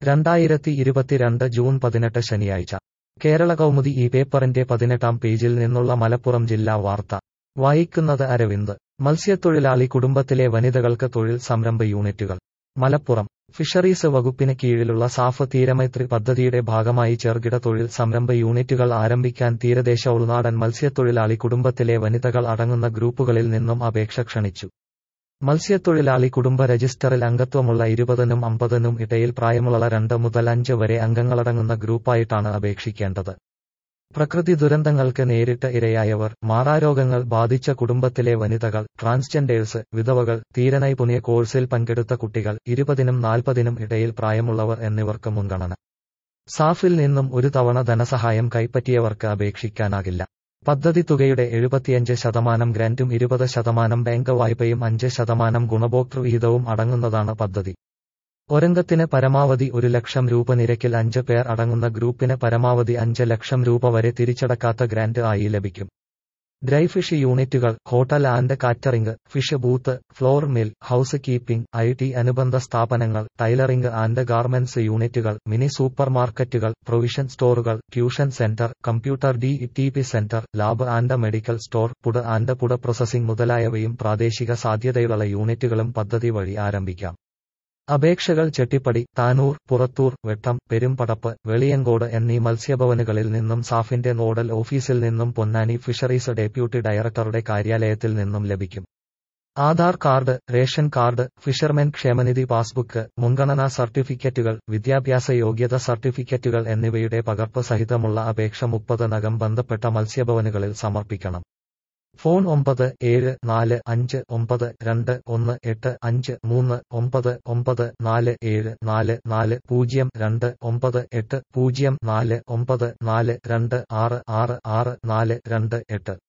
രണ്ടായിരത്തി ഇരുപത്തിരണ്ട് ജൂൺ പതിനെട്ട് ശനിയാഴ്ച കേരള കൗമുദി ഈ പേപ്പറിന്റെ പതിനെട്ടാം പേജിൽ നിന്നുള്ള മലപ്പുറം ജില്ലാ വാർത്ത വായിക്കുന്നത് അരവിന്ദ് മത്സ്യത്തൊഴിലാളി കുടുംബത്തിലെ വനിതകൾക്ക് തൊഴിൽ സംരംഭ യൂണിറ്റുകൾ മലപ്പുറം ഫിഷറീസ് വകുപ്പിന് കീഴിലുള്ള സാഫ് തീരമൈത്രി പദ്ധതിയുടെ ഭാഗമായി ചെറുകിട തൊഴിൽ സംരംഭ യൂണിറ്റുകൾ ആരംഭിക്കാൻ തീരദേശ ഉൾനാടൻ മത്സ്യത്തൊഴിലാളി കുടുംബത്തിലെ വനിതകൾ അടങ്ങുന്ന ഗ്രൂപ്പുകളിൽ നിന്നും അപേക്ഷ ക്ഷണിച്ചു മത്സ്യത്തൊഴിലാളി കുടുംബ രജിസ്റ്ററിൽ അംഗത്വമുള്ള ഇരുപതിനും അമ്പതിനും ഇടയിൽ പ്രായമുള്ള രണ്ട് മുതൽ അഞ്ച് വരെ അംഗങ്ങളടങ്ങുന്ന ഗ്രൂപ്പായിട്ടാണ് അപേക്ഷിക്കേണ്ടത് പ്രകൃതി ദുരന്തങ്ങൾക്ക് നേരിട്ട് ഇരയായവർ മാറാരോഗങ്ങൾ ബാധിച്ച കുടുംബത്തിലെ വനിതകൾ ട്രാൻസ്ജെൻഡേഴ്സ് വിധവകൾ തീരനൈപുണ്യ കോഴ്സിൽ പങ്കെടുത്ത കുട്ടികൾ ഇരുപതിനും നാൽപ്പതിനും ഇടയിൽ പ്രായമുള്ളവർ എന്നിവർക്ക് മുൻഗണന സാഫിൽ നിന്നും ഒരു തവണ ധനസഹായം കൈപ്പറ്റിയവർക്ക് അപേക്ഷിക്കാനാകില്ല പദ്ധതി തുകയുടെ എഴുപത്തിയഞ്ച് ശതമാനം ഗ്രാന്റും ഇരുപത് ശതമാനം ബാങ്ക് വായ്പയും അഞ്ച് ശതമാനം ഗുണഭോക്തൃ വിഹിതവും അടങ്ങുന്നതാണ് പദ്ധതി ഒരംഗത്തിന് പരമാവധി ഒരു ലക്ഷം രൂപ നിരക്കിൽ അഞ്ച് പേർ അടങ്ങുന്ന ഗ്രൂപ്പിന് പരമാവധി അഞ്ച് ലക്ഷം രൂപ വരെ തിരിച്ചടക്കാത്ത ഗ്രാന്റ് ആയി ലഭിക്കും ഡ്രൈ ഫിഷ് യൂണിറ്റുകൾ hotel and catering fish booth flour mill house keeping I T അനുബന്ധ സ്ഥാപനങ്ങൾ ടൈലറിംഗ് ആൻഡ് ഗാർമെന്റ്സ് യൂണിറ്റുകൾ മിനി സൂപ്പർ മാർക്കറ്റുകൾ പ്രൊവിഷൻ സ്റ്റോറുകൾ tuition centre computer D T P centre lab and medical store food and food processing മുതലായവയും പ്രാദേശിക സാധ്യതയുള്ള യൂണിറ്റുകളും പദ്ധതി വഴി ആരംഭിക്കാം അപേക്ഷകൾ ചെട്ടിപ്പടി താനൂർ പുറത്തൂർ വെട്ടം പെരുമ്പടപ്പ് വെളിയങ്കോട് എന്നീ മത്സ്യഭവനുകളിൽ നിന്നും സാഫിന്റെ നോഡൽ ഓഫീസിൽ നിന്നും പൊന്നാനി ഫിഷറീസ് ഡെപ്യൂട്ടി ഡയറക്ടറുടെ കാര്യാലയത്തിൽ നിന്നും ലഭിക്കും Aadhaar card ration card fishermen ക്ഷേമനിധി പാസ്ബുക്ക് മുൻഗണനാ സർട്ടിഫിക്കറ്റുകൾ വിദ്യാഭ്യാസ യോഗ്യത സർട്ടിഫിക്കറ്റുകൾ എന്നിവയുടെ പകർപ്പ് സഹിതമുള്ള അപേക്ഷ മുപ്പതിനകം ബന്ധപ്പെട്ട മത്സ്യഭവനുകളിൽ സമർപ്പിക്കണം ഫോൺ ഒമ്പത് ഏഴ് നാല് അഞ്ച് ഒമ്പത് രണ്ട് ഒന്ന് എട്ട് അഞ്ച് മൂന്ന് ഒമ്പത് ഒമ്പത് നാല് ഏഴ് നാല് നാല് പൂജ്യം രണ്ട് ഒമ്പത് എട്ട് പൂജ്യം നാല് ഒമ്പത് നാല് രണ്ട് ആറ് ആറ് ആറ് നാല് രണ്ട് എട്ട്